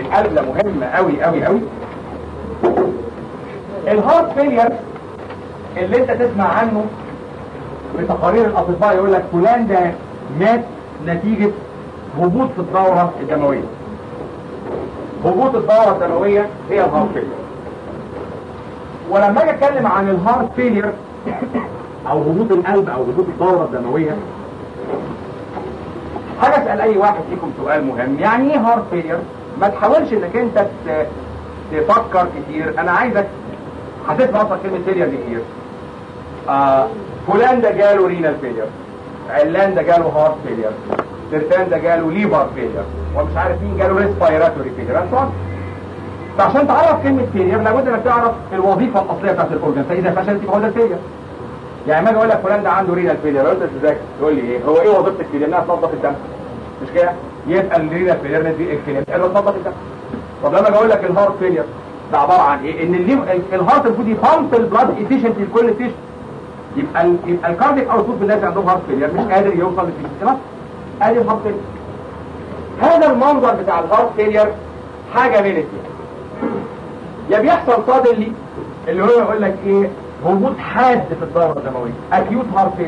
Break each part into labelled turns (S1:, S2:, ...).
S1: القلب ده مهم قوي قوي قوي الهارت فيلير اللي انت تسمع عنه في تقارير الاطباء يقول لك فلان ده مات نتيجة هبوط في الدورة الدموية هبوط الدورة الدموية هي الهارت فيلير ولما اجي اتكلم عن الهارت فيلير او هبوط القلب او هبوط الدورة الدموية حاجة اسأل اي واحد فيكم سؤال مهم يعني ايه هارت فيلير ما تحاولش انك انت ت- تفكر كتير انا عايزك هتسمع اصلا كلمة فيلير دي كتير آه فلان ده جاله رينال فيلير علان ده جاله هارت فيلير ترتان ده جاله ليفر فيلير ومش عارف مين جاله ريسبيراتوري فيلير انت فعشان تعرف كلمة فيلير لابد انك تعرف الوظيفة الاصلية بتاعت الاورجن فاذا فشلت يبقى هو ده الفيلير يعني ما اجي اقول لك فلان ده عنده رينال فيلير قلت تذاكر تقول لي ايه هو ايه وظيفة الفيلير انها تنظف الدم مش كده يبقى الرينال فيلير نسبي الفيلير قالوا تنظف الدم طب لما اجي اقول لك الهارت فيلير ده عبارة عن ايه ان الليف الهارت المفروض يبامب البلاد افيشنت لكل تيشن يبقى ال يبقى الكارديك اوتبوت بالناس اللي عندهم هارت فيلير مش قادر يوصل للفيشن خلاص ادي الهارت فيلير هذا المنظر بتاع الهارت فيلير حاجة من الاثنين يا بيحصل صادلي اللي هو يقول لك ايه هبوط حاد في الدورة الدموية اكيوت هارت فيلير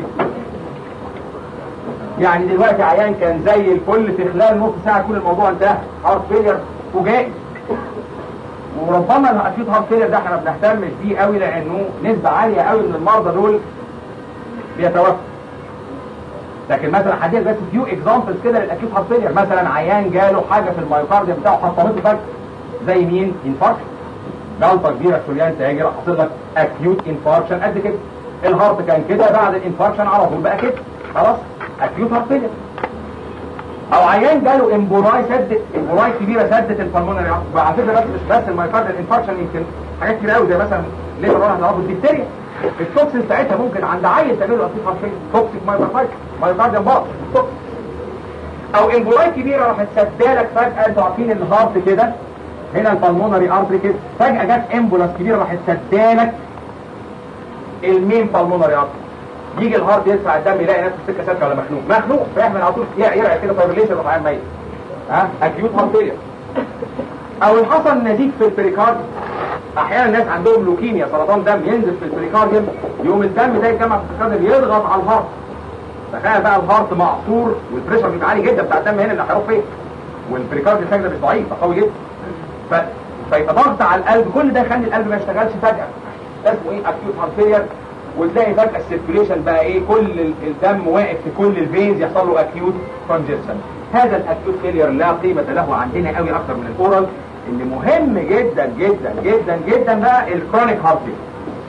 S1: يعني دلوقتي عيان كان زي الفل في خلال نص ساعة يكون الموضوع انتهى هارت فيلير فجائي وربما الاكيوت هارت فيلير ده احنا ما بنهتمش بيه قوي لانه نسبة عالية قوي من المرضى دول بيتوفوا لكن مثلا هديك بس فيو اكزامبلز كده للاكيوت هارت فيلير مثلا عيان جاله حاجة في المايوكارديوم بتاعه حطمته فجأة زي مين انفاركشن جلطة كبيرة شريان تاجر حصل لك اكيوت انفاركشن قد كده الهارت كان كده بعد الانفاركشن على طول بقى كده خلاص اكيوت هارت فيلير او عيان جاله امبولاي سدت امبولاي كبيره سدت البلمونري على فكره بس مش بس المايكارد الانفاركشن يمكن حاجات كتير قوي زي مثلا ليه بنروح نعرف الدكتيريا التوكسين بتاعتها ممكن عند عيل تعمل له اكيد هارت فيلير توكسيك مايكارد مايكارد باظ توكسيك او امبولاي كبيره راحت سدالك فجاه انتوا عارفين الهارت كده هنا البلمونري ارتري كده فجاه جت امبولاس كبيره راحت سدالك المين بالمونري ارتري يجي الهارت يدفع الدم يلاقي نفسه السكه سالكه ولا مخنوق مخنوق فيعمل على طول يرعى كده فايبريليشن يروح عيان ميت ها اكيوت هارت فيلير او ان حصل نزيف في البريكارد احيانا الناس عندهم لوكيميا سرطان دم ينزل في البريكارديوم يقوم الدم ده يتجمع في البريكارديوم يضغط على الهارت تخيل بقى الهارت معصور والبريشر بيبقى عالي جدا بتاع الدم هنا اللي هيروح فين والبريكارديوم ده مش ضعيف ده قوي جدا ف... فيبقى ضغط على القلب كل ده يخلي القلب ما يشتغلش فجأة ده اسمه ايه اكيوت هارت فيلير وتلاقي فجأة السيركيوليشن بقى ايه كل ال- الدم واقف في كل الفينز يحصل له اكيوت كونجستشن هذا الاكيوت فيلير لا قيمة له عندنا قوي اكتر من الاورال اللي مهم جدا جدا جدا جدا بقى الكرونيك هارت فيلير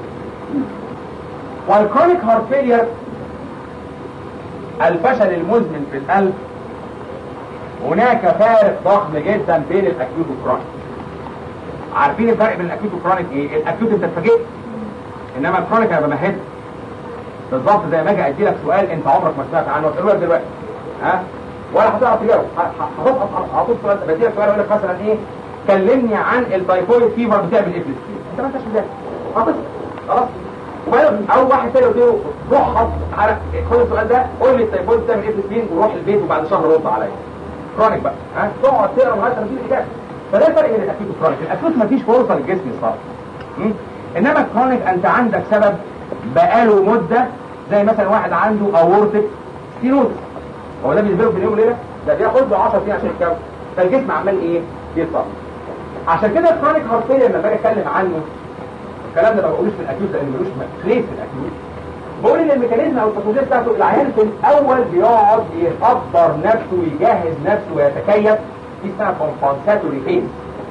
S1: والكرونيك هارت فيلير الفشل المزمن في القلب هناك فارق ضخم جدا بين الاكيوت والكرونيك عارفين الفرق بين الاكيوت والكرونيك ايه الاكيوت انت اتفاجئت انما الكرونيك انا بمهد بالظبط زي ما اجي ادي لك سؤال انت عمرك ما سمعت عنه هتقوله لك دلوقتي ها ولا هتعرف تجاوب هتسقط على طول سؤال بدي لك سؤال اقول لك مثلا ايه كلمني عن التايفويد فيفر بتعمل ايه في السكين انت ما انتش مذاكر هتسقط خلاص وبعدين اول واحد تاني قلت له روح حط على خد السؤال ده قول لي التايفويد بتعمل ايه في السكين وروح البيت وبعد شهر رد عليا كرونيك بقى ها تقعد تقرا لغايه ما تجيب الاجابه فده الفرق بين الاكيوت والكرونيك الاكيوت مفيش فرصه للجسم يصرف م? انما الكرونيك انت عندك سبب بقاله مده زي مثلا واحد عنده اورتك ستينوز هو ده بيزبله في اليوم وليله ده بياخد له 10 سنين عشان يتكون فالجسم عمال ايه يتصرف عشان كده الكرونيك هارت فيلير لما باجي اتكلم عنه الكلام ده ما بقولوش في الاكيوت لان ملوش بليس في الاكيوت بقول ان الميكانيزم او التكنولوجيا بتاعته العيان في الاول بيقعد يقدر نفسه ويجهز نفسه ويتكيف دي اسمها كومبنساتوري فيز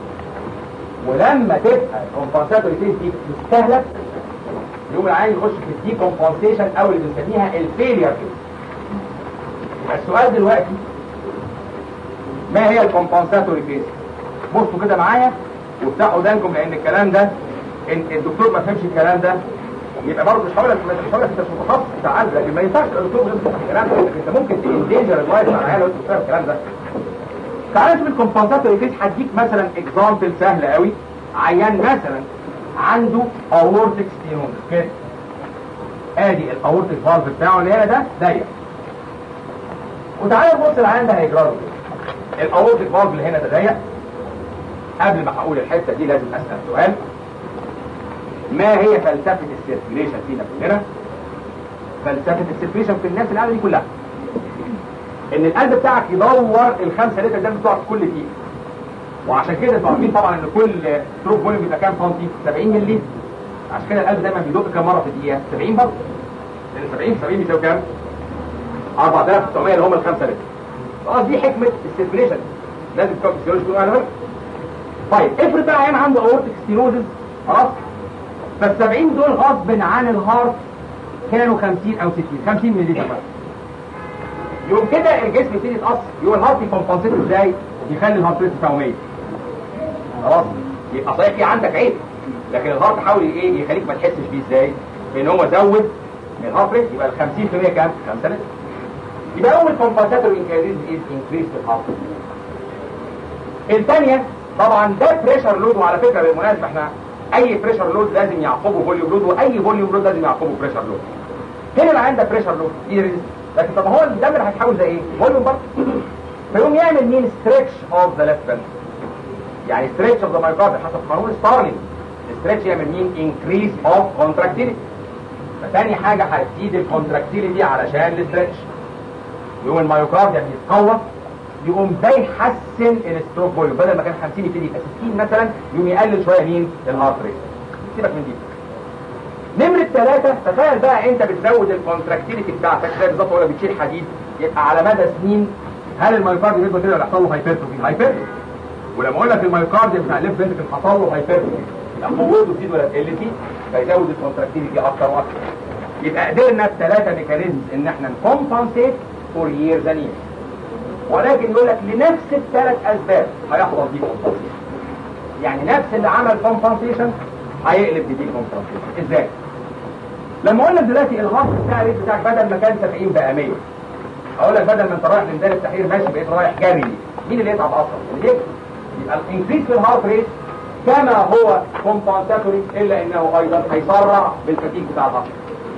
S1: ولما تبقى الكومبنساتوري فيز دي تستهلك يقوم العيان يخش في الدي كومبنسيشن او اللي بنسميها الفيلير فيز السؤال دلوقتي ما هي الكومبنساتوري فيز بصوا كده معايا وافتحوا ودانكم لان الكلام ده ان الدكتور ما فهمش الكلام ده يبقى برضه مش هقول لك مش هقول لك انت مش متخصص تعال لكن ما ينفعش الدكتور ما يفهم الكلام ده انت ممكن تندينجر اللايف مع العيال لو انت مش فاهم الكلام ده تعال نشوف الكومبنساتوري فيز هديك مثلا اكزامبل سهل قوي عيان مثلا عنده اورتيك ستينوز كده ادي الاورتيك فالف بتاعه اللي هنا ده ضيق وتعالى نبص العيان ده هيجرى له الاورتيك فالف اللي هنا ده ضيق قبل ما هقول الحته دي لازم اسال سؤال ما هي فلسفه السيركيليشن فينا كلنا فلسفه السيركيليشن في الناس اللي قاعده دي كلها ان القلب بتاعك يدور الخمسة لتر دم بتوعك كل دقيقه وعشان كده انتوا عارفين طبعا ان كل ستروك فوليوم بيبقى كام سنتي 70 مللي عشان كده القلب دايما بيدق كام مره في الدقيقه 70 برضه لان 70 70 بيساوي كام 4900 اللي هم الخمسة لتر خلاص دي حكمه السيركيليشن لازم تكون فيسيولوجي تكون على بالك طيب افرض بقى عيان عنده اورتيك ستينوزز خلاص فال 70 دول غصب عن الهارت كانوا 50 او 60 50 مللي بس يوم كده الجسم يبتدي يتأثر يقوم الهارت يكمبنسيت ازاي يخلي الهارت ريت يساوي 100 خلاص يبقى صحيح في عندك عيب لكن الهارت حاول ايه يخليك ما تحسش بيه ازاي ان هو زود من الهارت ريت يبقى ال 50% كام 5 لتر يبقى اول كومبنساتور انكريز از انكريز في الهارت الثانيه طبعا ده بريشر لود وعلى فكره بالمناسبه احنا اي بريشر لود لازم يعقبه فوليوم لود واي فوليوم لود لازم يعقبه بريشر لود هنا اللي عندك بريشر لود دي ريزيست لكن طب هو الدم اللي هيتحول زي ايه فوليوم برضه فيقوم يعمل مين ستريتش اوف ذا ليفت فنتريكل يعني ستريتش اوف ذا مايوكارد حسب قانون ستارلينج ستريتش يعمل مين انكريز اوف كونتراكتيليتي فتاني حاجه هتزيد الكونتراكتيليتي علشان الستريتش يقوم المايوكارد يعني يتقوى يقوم ده يحسن الستروك فوليوم بدل ما كان 50 يبتدي يبقى 60 مثلا يقوم يقلل شويه مين الهارت ريت سيبك من دي نمرة ثلاثة تخيل بقى انت بتزود الكونتراكتيليتي بتاعتك زي بالظبط ولا بتشيل حديد يبقى على مدى سنين هل المايوكارد يفضل كده ولا يحصل له هايبرتروفي؟ هايبرتروفي ولما اقول لك المايوكارد بتاع الليفت فنتركل حصل له هايبرتروفي يبقى قوته تزيد ولا تقل فيه فيزود الكونتراكتيليتي اكتر واكتر يبقى قدرنا بثلاثة ميكانيزم ان احنا نكمبنسيت فور ييرز اند ييرز ولكن يقول لك لنفس الثلاث اسباب هيحصل دي كومبنسيشن يعني نفس اللي عمل كومبنسيشن هيقلب بدي كومبنسيشن ازاي؟ لما اقول لك دلوقتي الهارت بتاع الريت بتاعك بدل ما كان 70 بقى 100 اقول لك بدل ما انت رايح لميدان التحرير ماشي بقيت رايح جري مين اللي يتعب اصلا؟ اللي يكسب يبقى الانكريس في الهارت ريت كما هو كومبنساتوري الا انه ايضا هيسرع بالفتيج بتاع الهارت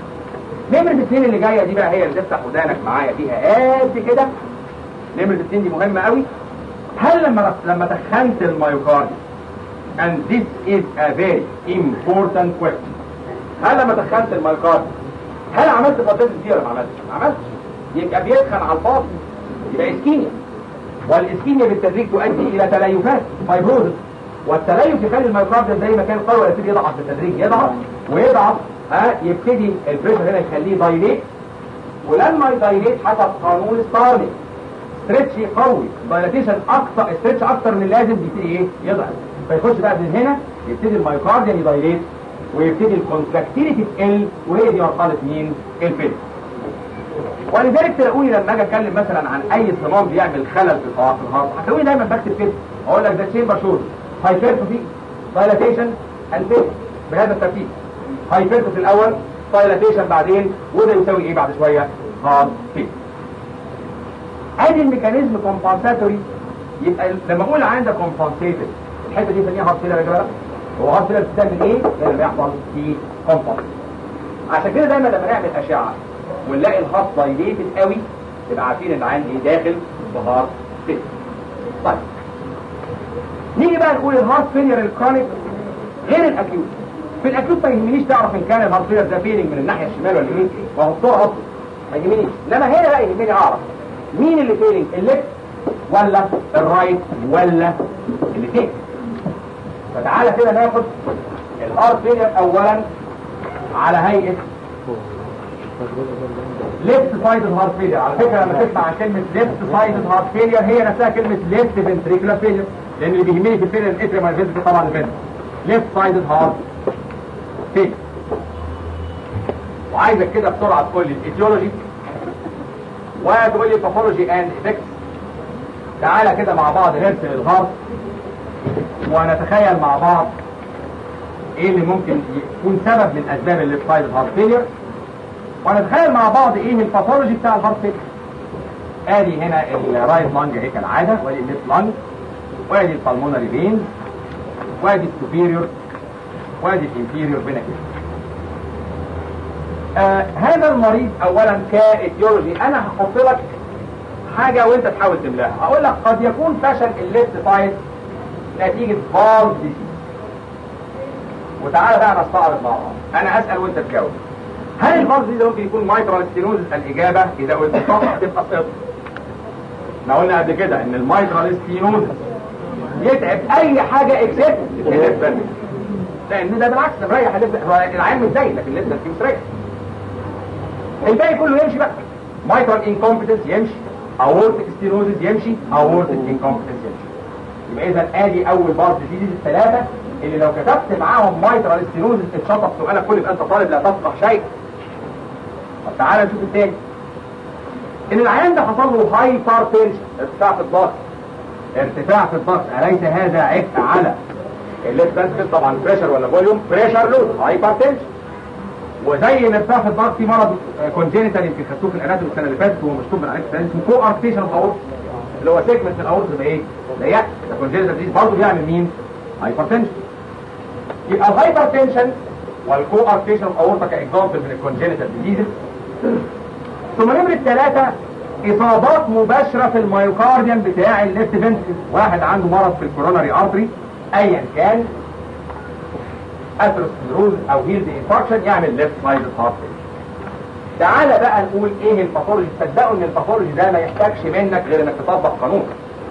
S1: نمرة الاثنين اللي جايه دي بقى هي اللي تفتح ودانك معايا فيها قد كده نمرة الاثنين دي مهمة قوي هل لما لما تخنت المايوكاردي and this is a very important question هل لما تخنت المايوكاردي هل عملت بروتيز دي ولا ما عملتش؟ ما عملتش يبقى بيتخن على الفاضي يبقى اسكيميا والاسكيميا بالتدريج تؤدي الى تليفات فايبروزس والتليف يخلي المايوكارديوم زي ما كان قوي يبتدي يضعف بالتدريج يضعف ويضعف ها يبتدي البريشر هنا يخليه دايليت ولما يدايليت حسب قانون ستارلينج ستريتش قوي دايلاتيشن اكتر ستريتش اكتر من اللازم بيبتدي ايه يضعف فيخش بقى من هنا يبتدي المايوكارديوم يدايليت ويبتدي الكونتراكتيليتي تقل وهي دي مرحله مين الفيلم ولذلك تلاقوني لما اجي اتكلم مثلا عن اي صمام بيعمل خلل في الهارت هتلاقوني دايما بكتب كده اقول لك ده تشامبر شورت هايبرتروفي دايلاتيشن اند بهذا الترتيب هايبرتروفي الاول دايلاتيشن بعدين وده يساوي ايه بعد شويه هارت فيل ادي الميكانيزم كومبنساتوري يبقى لما اقول عندك كومبنسيتد الحته دي بنسميها هارت فيلر يا جماعه هو هارت فيلر بتعمل ايه؟ لما بيحصل في كومبنسيتد عشان كده دايما لما نعمل اشعه ونلاقي الهارت دايليتد قوي يبقى عارفين ان عندي داخل في هارت فيلر طيب نيجي بقى نقول الهارت فيلر الكرونيك غير الاكيوت في الاكيوت ما يهمنيش تعرف ان كان الهارت فيلر ده فيلنج من الناحيه الشمال ولا اليمين وهو الصوره اصلا ما يهمنيش انما هنا بقى يهمني اعرف مين اللي فيلنج الليفت ولا الرايت ولا اللي فين فتعالى كده ناخد الهارت فيلر اولا على هيئه ليفت سايد هارت فيلر على فكره لما تسمع عن كلمه ليفت سايد هارت فيلر هي نفسها كلمه ليفت فنتريكولار فيلر لان اللي بيهمني في الفيلر الاتريوم والفيزيك طبعا الفيلر ليفت سايد هارت فيلر وعايزك كده بسرعه تقول لي الايتيولوجي وتقول لي باثولوجي اند افكتس تعالى كده مع بعض نرسم الهارت ونتخيل مع بعض ايه اللي ممكن يكون سبب من اسباب الليفت سايد هارت فيلر ونتخيل مع بعض ايه الباثولوجي بتاع الهارت فيلر ادي هنا الرايت لانج اهي كالعاده وادي الليفت لانج وادي البلمونري فينز وادي السوبيريور وادي الانفيريور فينا كده آه هذا المريض اولا كايديولوجي انا هحط لك حاجه وانت تحاول تملاها هقول لك قد يكون فشل الليفت سايد نتيجه فالز ديزيز وتعالى بقى نستعرض مع بعض انا اسال وانت تجاوب هل الفالز دي ممكن يكون مايترال ستينوز الاجابه اذا قلت صح هتبقى صفر احنا قلنا قبل كده ان المايترال ستينوز يتعب اي حاجه اكسبت الليفت لان ده بالعكس ده مريح الليفت العين مش زي لكن الليفت فيه مستريح الباقي كله يمشي بقى مايترال انكومبتنس يمشي اورتيك ستينوزز يمشي اورتيك انكومبتنس يمشي يبقى اذا ادي اول بارت ديزيز الثلاثه اللي لو كتبت معاهم مايترال ستينوزز اتشطب سؤالك كل يبقى انت طالب لا تفقه شيء طب تعالى نشوف الثاني ان العيان ده حصل له هايبر تنشن ارتفاع في الضغط ارتفاع في الضغط اليس هذا عبء على الليفت فانتكل طبعا بريشر ولا فوليوم بريشر لود هايبر تنشن وزي ما ارتفاع في الضغط في مرض كونجينيتال يمكن خدتوه في الاناتومي السنه اللي فاتت وهو مكتوب من عليك اسمه كو اركتيشن اوف اورت اللي هو سيجمنت من الاورت يبقى ايه؟ ضيق ده كونجينيتال ديزيز برضه بيعمل مين؟ هايبر تنشن يبقى الهايبر تنشن والكو اركتيشن اوف اورتا كاكزامبل من الكونجينيتال ديزيز ثم نمرة ثلاثة إصابات مباشرة في الميوكارديوم بتاع الليفت فنتريكل واحد عنده مرض في الكوروناري ارتري أيا كان اثيروسكليروز أو هيلد انفاركشن يعمل ليفت سايد هارت تعالى بقى نقول ايه الباثولوجي تصدقوا ان الباثولوجي ده ما يحتاجش منك غير انك تطبق قانون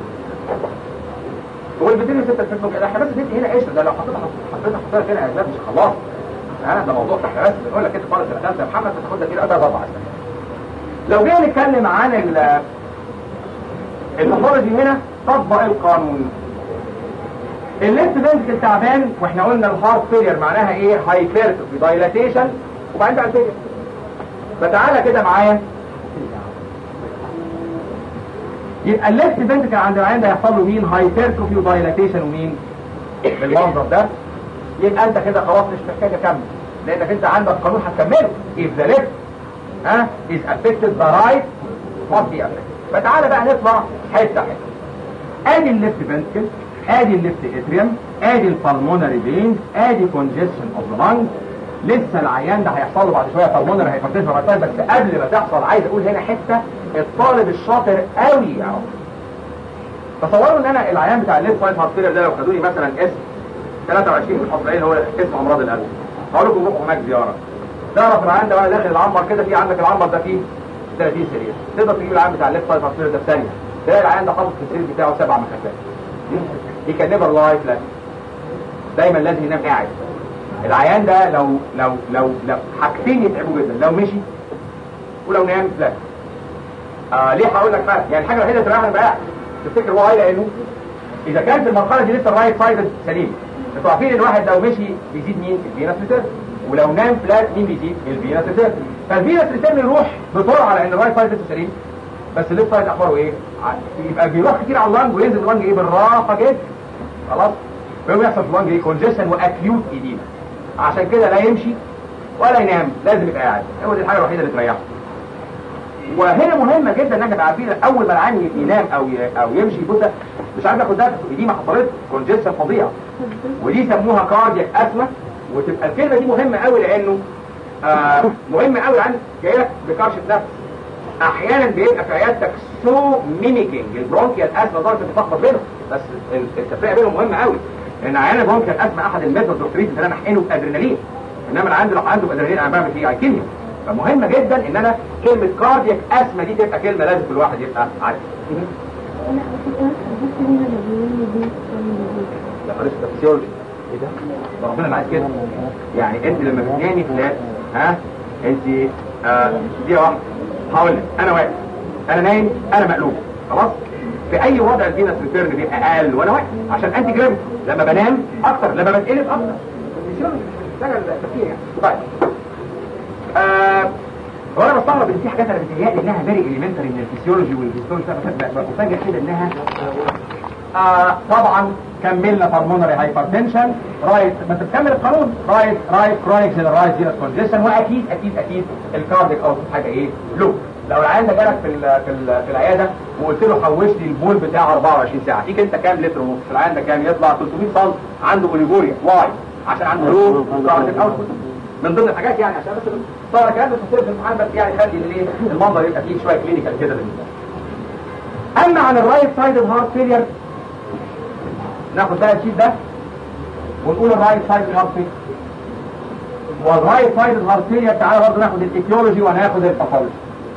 S1: تقول بتدرس انت الفكره كده احنا بس ندي هنا قشطه ده لو حطيتها حطيتها حطيتها كده اسباب مش خلاص ها ده موضوع تحت بس بنقول لك انت خالص يا خالد محمد تاخدها كده ثلاث اربع اسابيع لو جينا نتكلم عن ال الباثولوجي هنا طبق القانون الليفت فنتريكل تعبان واحنا قلنا الهارت فيلير معناها ايه هايبرتروفي دايلاتيشن وبعدين بقى الفيلير فتعالى كده معايا يبقى الليفت فنتريكل عند العين ده يحصل له مين هايبرتروفي ودايلاتيشن ومين بالمنظر ده يبقى انت كده خلاص مش محتاج اكمل لانك انت عندك قانون هتكمله if the left ها is affected the right must be affected فتعالى بقى نطلع حته حته ادي الليفت فنتكل ادي الليفت اتريوم ادي البلمونري فينز ادي كونجستشن اوف ذا لانج لسه العيان ده هيحصل له بعد شويه بالمونري هيبرتيشن رايتايد بس قبل ما تحصل عايز اقول هنا حته الطالب الشاطر قوي اهو تصوروا ان انا العيان بتاع الليفت سايد هارت فيلر ده لو خدوني مثلا اسم 23 مش حاصل هو اسم امراض القلب هقول لكم روحوا هناك زياره تعرف العيان ده وانا داخل العنبر كده في عندك العنبر ده فيه 30 سرير تقدر تجيب العيان بتاع الليفت سايد هارت فيلر ده في ثانيه تلاقي العيان ده حاطط في السرير بتاعه سبع مخدات he can never lie flat دايما لازم ينام قاعد العيان ده لو لو لو لو حاجتين يتعبوا جدا لو مشي ولو نام فلات آه ليه هقول لك بقى يعني الحاجه الوحيده اللي تريحنا بقى تفتكر هو لانه اذا كانت المرحله دي لسه الرايت سايد سليم انتوا عارفين ان الواحد لو مشي بيزيد مين الفينس ريتيرن ولو نام فلات مين بيزيد الفينس ريتيرن فالفينس ريتيرن يروح بسرعه لان الرايت سايد لسه سليم بس الليفت سايد اخباره ايه يبقى بيروح كتير على اللنج وينزل اللنج ايه بالراحه جدا خلاص فيقوم يحصل في اللنج ايه كونجيشن واكيوت ايديما عشان كده لا يمشي ولا ينام لازم يبقى قاعد هو دي الحاجه الوحيده اللي تريحه وهنا مهمه جدا ان احنا نبقى عارفين اول ما العين ينام او او يمشي بص مش عارف ياخد نفسه ايديما حصلت كونجيشن فظيع ودي سموها كاردياك اسما وتبقى الكلمه دي مهمه قوي لانه آه مهمه قوي عن جاي لك بكرشه نفس احيانا بيبقى في عيادتك سو ميميكينج البرونكيال اسما درجه تتلخبط بينهم بس التفرقه بينهم مهمه قوي لان عيان البرونكيال اسما احد الميثود اوف تريتمنت ان انا احقنه بادرينالين انما اللي عنده لو عنده بادرينالين انا بعمل فيه ايكيميا فمهمه جدا ان انا كلمه كاردياك اسما دي تبقى كلمه لازم كل واحد يبقى عارف لا خلاص ده فيسيولوجي ايه ده؟ ده ربنا معاك كده يعني انت لما بتنامي فلات ها انت آه دي واحده هقول لك انا واقف انا نايم انا مقلوب خلاص في اي وضع الفينس ريتيرن بيبقى اقل وانا واقف عشان انتي جرام لما بنام اكتر لما بتقلب اكتر فيسيولوجي مش محتاجه التفكير يعني طيب آه وانا بستغرب ان في حاجات انا بتهيألي انها فيري اليمنتري من الفسيولوجي والهيستولوجي بفاجئ كده انها آه طبعا كملنا بالمونري هايبرتنشن رايت ما انت بتكمل القانون رايت رايت كرونيك رايت فينس كونجيشن واكيد اكيد اكيد الكارديك اوت حاجه ايه لو لو العيان ده جالك في ال في ال في العياده وقلت له حوش لي البول بتاعه 24 ساعه فيك انت كام لتر ونص العيان ده كام يطلع 300 سم عنده اوليجوريا واي عشان عنده لو كارديك اوت من ضمن الحاجات يعني عشان بس طبعا الكلام ده تصير في الامتحان بس يعني خلي الايه المنظر يبقى فيه شويه كلينيكال كده بالنسبه اما عن الرايت سايد هارت فيلير ناخد بقى الشيت ده ونقول الرايت سايد هارت فيلير والرايت سايد هارت فيلير تعالى برضه ناخد الايتيولوجي وناخد الباثولوجي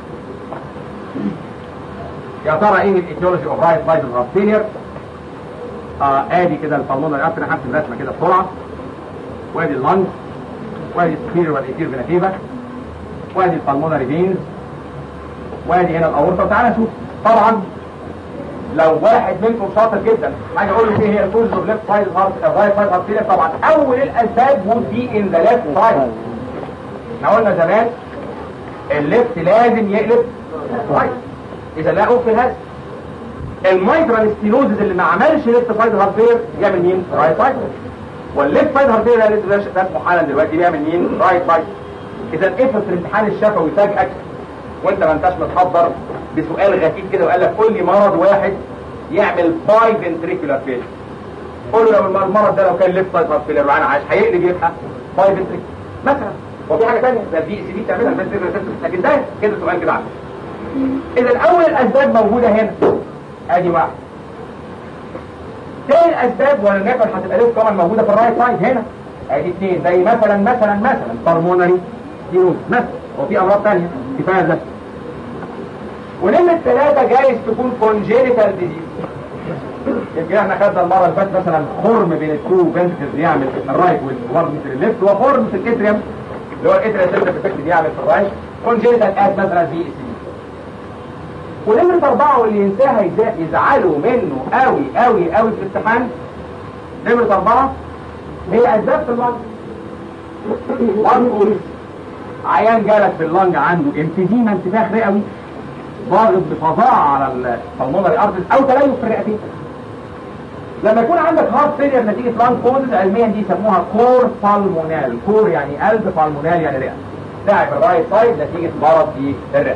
S1: يا ترى ايه الايتيولوجي اوف رايت سايد هارت فيلير آه ادي كده البلمونري ارتري هرسم رسمه كده بسرعه وادي اللنج وادي السبير والايتير فيناتيفا وادي البلمونري فينز وادي هنا الاورطه تعالى نشوف طبعا لو واحد منكم شاطر جدا حاجه اقول له ايه هي الكوز اوف ليفت سايد هارت رايت سايد هارت فيلير طبعا اول الاسباب would be in the left side احنا قلنا زمان الليفت لازم يقلب رايت اذا لا اوف هذا المايترال ستينوزز اللي ما عملش ليفت سايد هارت فيلير يعمل مين رايت سايد والليفت سايد هارت فيلير اللي لسه اسمه حالا دلوقتي بيعمل مين رايت سايد اذا افرض في الامتحان الشفوي فاجئك وانت ما انتش متحضر بسؤال غثيث كده وقال لك قول لي مرض واحد يعمل باي فنتريكولار فيلر قول له لو المرض ده لو كان ليفت سايد هارت فيلر وعانا عايش هيقلب يبقى باي فنتريك مثلا وفي حاجه ثانيه ده البي سي بي تعملها الفنتريكولار لكن ده كده سؤال كده عنه اذا اول الاسباب موجوده هنا ادي واحد تاني الاسباب ولا نفر هتبقى ليه كمان موجوده في الرايت سايد هنا ادي اثنين زي مثلا مثلا مثلا بالمونري ستينوز مثلا وفي امراض ثانيه كفايه ده ونمرة ثلاثة جايز تكون كونجينيتال ديزيز يمكن احنا خدنا المرة اللي فاتت مثلا خرم بين التو فنتكلز يعمل في الرايت والورم في الليفت وخرم في الاتريوم اللي هو الاتريوم سيلف افكت يعمل في الرايت كونجينيتال اد مثلا في اس ونمرة أربعة واللي ينساها يزعلوا منه قوي قوي قوي في الامتحان نمرة أربعة هي أسباب في اللنج لنج عيان جالك في اللنج عنده امفيزيما انتفاخ رئوي ضاغط بفظاعة على البلمونري ارتريز او تليف في الرئتين لما يكون عندك هارت فيلير نتيجة لانج كوزز علميا دي يسموها كور بالمونال كور يعني قلب بالمونال يعني رئة تعب الرايت سايد نتيجة مرض في الرئة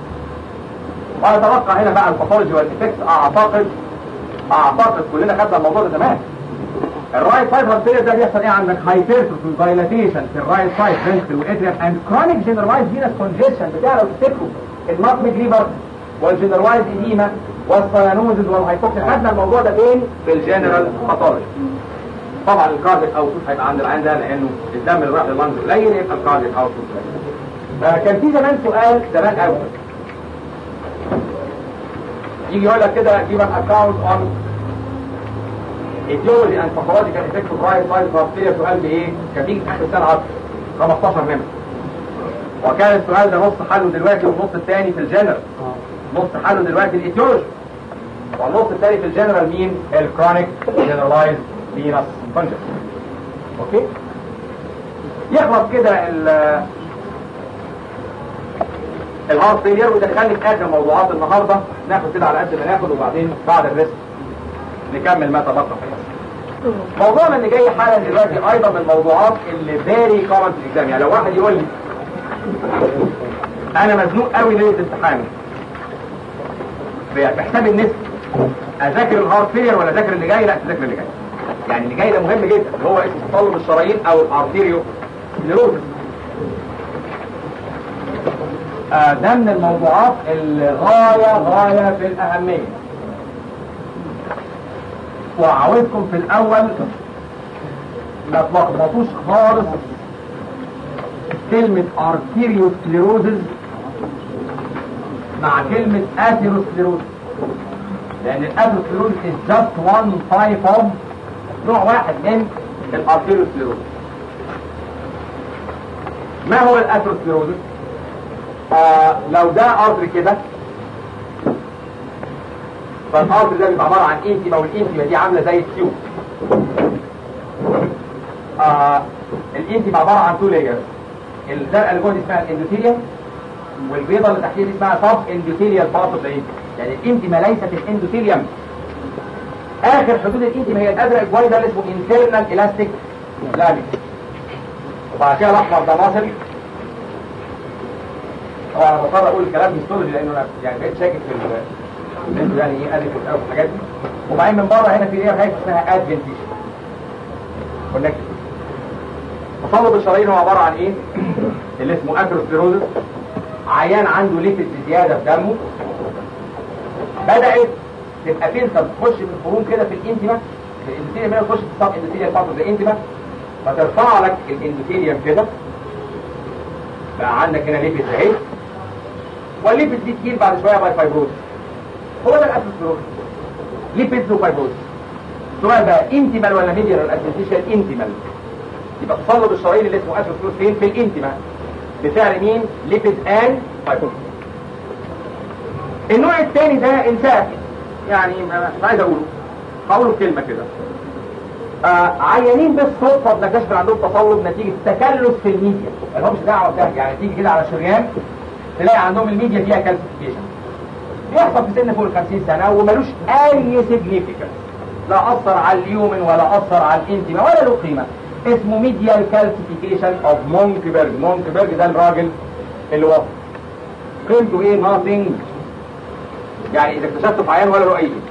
S1: واتوقع هنا بقى الباثولوجي والافكتس اعتقد اعتقد كلنا خدنا الموضوع ده زمان الرايت سايد هارت فيلير ده بيحصل ايه عندك هايبرتروفي دايلاتيشن في الرايت سايد فنترال واتريم اند كرونيك جنرالايز فينس كونجيشن بتاع لو تفتكروا المارك ليفر والجنرالايز ايديما والسيانوزز والهايبوكسيا خدنا الموضوع ده فين في الجنرال باثولوجي طبعا الكارديك اوتبوت هيبقى عند العين ده لانه الدم اللي راح لللنج قليل يبقى الكارديك اوتبوت قليل كان في زمان سؤال زمان قوي يجي يقول لك كده give an account on etiology and pathological effect of right side heart failure سؤال بايه؟ كان بيجي في اخر السنه 10 15 نمره وكان السؤال ده نص حله دلوقتي والنص الثاني في الجنرال نص حله دلوقتي الايتيولوجي والنص الثاني في الجنرال مين؟ الكرونيك جنرالايز فينس كونجكت اوكي؟ يخلص كده ال الهارت فيلير ودخلني في اخر موضوعات النهارده ناخد كده على قد ما ناخد وبعدين بعد الريست نكمل ما تبقى في موضوعنا اللي جاي حالا دلوقتي ايضا من الموضوعات اللي فيري كومن في الاكزام يعني لو واحد يقول لي انا مزنوق قوي ليله الامتحان بحساب النسب اذاكر الهارت فيلير ولا اذاكر اللي جاي لا تذاكر اللي جاي يعني اللي جاي ده مهم جدا هو اسمه تصلب الشرايين او الارتيريو سكليروزس آه ده من الموضوعات اللي غاية غاية في الأهمية وعاوزكم في الأول ما تلخبطوش خالص كلمة arteriosclerosis مع كلمة atherosclerosis لأن الاتروسكليروز is just one type of نوع واحد من الارتيروسكليروز ما هو الاتروسكليروز؟ آه لو ده ارتري كده فالارتري ده بيبقى عباره عن انتيما والانتيما دي عامله زي التيوب آه الانتيما عباره عن تو لايرز الزرقاء اللي جوه دي اسمها الاندوثيليوم والبيضه اللي تحتيها دي اسمها سب اندوثيليال بارت اوف يعني الانتيما ليست الاندوثيليوم اخر حدود الانتيما هي الازرق الجوي ده اللي اسمه انترنال الاستيك لامين وبعد كده الاحمر ده ماسل طبعا انا بضطر اقول الكلام هيستولوجي لانه انا يعني بقيت شاكك في انتوا يعني ايه الف او الحاجات دي وبعدين من بره هنا في ايه حاجه اسمها ادفنتيشن كونكت تصلب الشرايين هو عباره عن ايه؟ اللي اسمه اثيروسكليروزس عيان عنده ليفت زياده في دمه بدات تبقى فلتر تخش من الخروم كده في الانتما الاندوثيليوم هنا تخش في السب اندوثيليوم بارت زي انتما فترفع لك الاندوثيليوم كده بقى عندك هنا ليبيد اهي والليبيد دي تجيل بعد شويه باي فايبروز هو ده الاسيدوز ليبيد وفايبروز سواء بقى انتمال ولا ميديال ولا ادفنتيشال انتمال يبقى تصلب الشرايين اللي اسمه اسيدوز فين في الانتما بفعل مين ليبيد ان فايبروز النوع الثاني ده انسان يعني مش عايز اقوله هقوله كلمه كده آه عيانين بالصدفه بنكتشف عندهم تصلب نتيجه تكلس في الميديا ما لهمش دعوه بده يعني تيجي كده على شريان تلاقي عندهم الميديا فيها كالسيفيكيشن بيحصل في سن فوق ال 50 سنه وملوش اي سيجنيفيكانس لا اثر على اليومن ولا اثر على الانتما ولا له قيمه اسمه ميديال كالسيفيكيشن اوف مونكبرج مونكبرج ده الراجل اللي وصل قيمته ايه ناثينج يعني اذا اكتشفته في عيان ولا له اي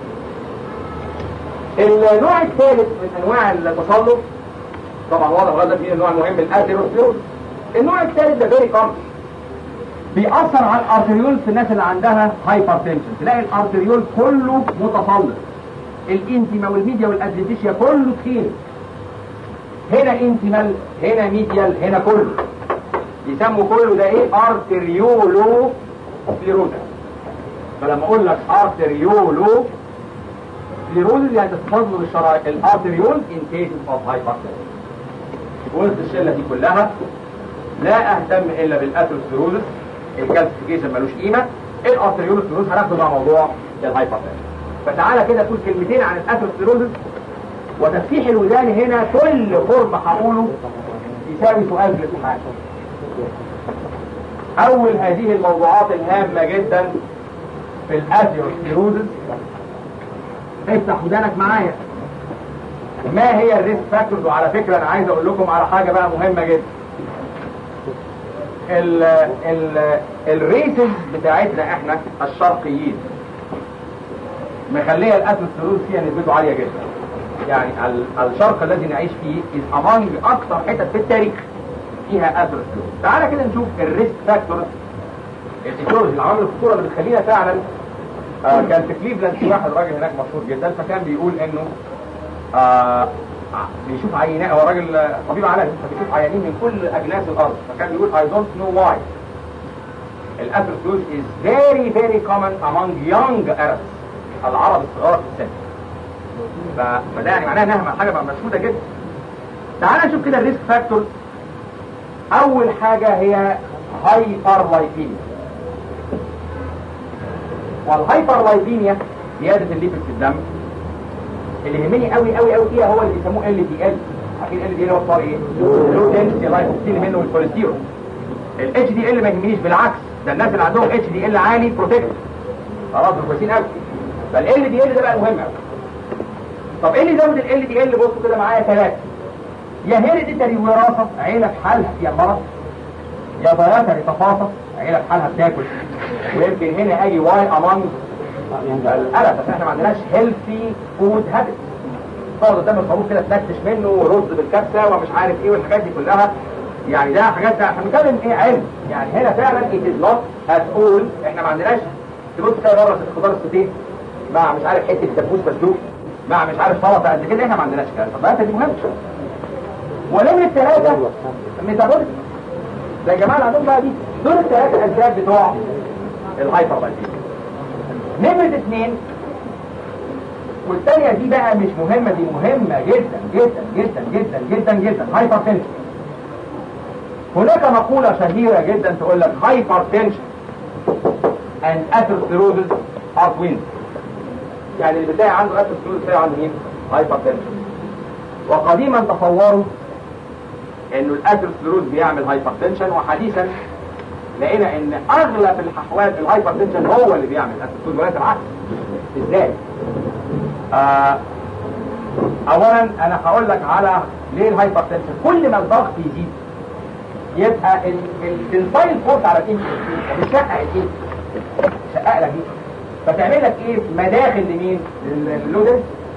S1: النوع الثالث من انواع التصلب طبعا واضح لغايه دلوقتي النوع المهم الاثيروسكليروز النوع الثالث ده فيري كومن بيأثر على الارتريول في الناس اللي عندها هايبرتنشن تلاقي الارتريول كله متصلب الانتما والميديا والادفنتيشيا كله تخين هنا انتمال هنا ميديال هنا كله يسموا كله ده ايه ارتريولو سكليروزا فلما اقول لك ارتريولو سكليروزز يعني تستفضل الشرايين الارتريول ان كيسز اوف هايبرتنشن قلت الشله دي كلها لا اهتم الا بالاثيروسكليروزس الكالسيفيكيشن ملوش قيمه الارتريولوسكليروز هناخد مع موضوع الهايبرتنشن فتعالى كده تقول كلمتين عن الاثيروسكليروزس وتفتيح الودان هنا كل قرب هقوله يساوي سؤال في الامتحان اول هذه الموضوعات الهامه جدا في الاثيروسكليروزس افتح ودانك معايا ما هي الريسك فاكتورز وعلى فكره انا عايز اقول لكم على حاجه بقى مهمه جدا ال ال الريسز بتاعتنا احنا الشرقيين مخليه الاثيروسكليروز فيها نسبته عاليه جدا يعني الشرق الذي نعيش فيه is among اكثر حتت في التاريخ فيها اثيروسكليروز تعالى كده نشوف الريسك فاكتورز الفيتورز العوامل الخطوره اللي بتخلينا فعلا آه كان في كليفلاند في واحد راجل هناك مشهور جدا فكان بيقول انه آه بيشوف عينات هو راجل طبيب عالمي فبيشوف عيانين من كل اجناس الارض فكان بيقول I don't know why الاثيروسكليروز is very very common among young Arabs العرب الصغار في السن فده يعني معناها انها حاجه بقى مشهوده جدا تعال نشوف كده الريسك فاكتور اول حاجه هي هايبر لايبيميا والهايبر لايبيميا زياده الليبيد في الدم اللي يهمني قوي قوي قوي فيها هو اللي بيسموه ال دي ال عارفين ال دي ال هو بتاع ايه؟ لو دنسيتي لايبوبسين منه والكوليسترول الاتش دي ال ما يهمنيش بالعكس ده الناس اللي عندهم اتش دي ال عالي بروتكت خلاص دول كويسين قوي فال دي ال ده بقى مهم قوي طب ايه اللي زود ال دي ال بصوا كده معايا ثلاثه يا هيريديتري وراثه عيله في حالها فيها مرض يا ضياتري تفاصيل عيله في حالها بتاكل ويمكن هنا اجي واي امونج القلق بس احنا ما عندناش هيلثي فود هابت تقعد قدام الخروف كده تنتش منه ورز بالكبسه ومش عارف ايه والحاجات دي كلها يعني ده حاجات ده احنا بنتكلم ايه علم يعني هنا فعلا it is not at all احنا ما عندناش تبص كده بره في الخضار السوتيه مع مش عارف حته دبوس مسلوق مع مش عارف سلطه قد كده احنا ما عندناش كده طب دي مهمه ونمرة الثلاثة ميتابوليك زي الجماعة اللي عندهم بقى دي دول الثلاثة أسباب بتوع الهايبر نمرة اثنين والثانية دي بقى مش مهمة دي مهمة جدا جدا جدا جدا جدا جدا هايبر تنشن هناك مقولة شهيرة جدا تقول لك هايبر تنشن and atherosclerosis are twins يعني اللي بتاعي عنده atherosclerosis بتاعي عنده مين؟ هايبر تنشن وقديما تصوروا انه الاثيروسكليروز بيعمل هايبر تنشن وحديثا لقينا ان اغلب الاحوال الهايبر تنشن هو اللي بيعمل الاثيروسكليروز وليس العكس ازاي؟ آه اولا انا هقول لك على ليه الهايبر تنشن كل ما الضغط يزيد يبقى التنسايل فورس على الانسولين بتشقق الايه؟ شقق لك دي فتعمل لك ايه مداخل لمين؟ لللودن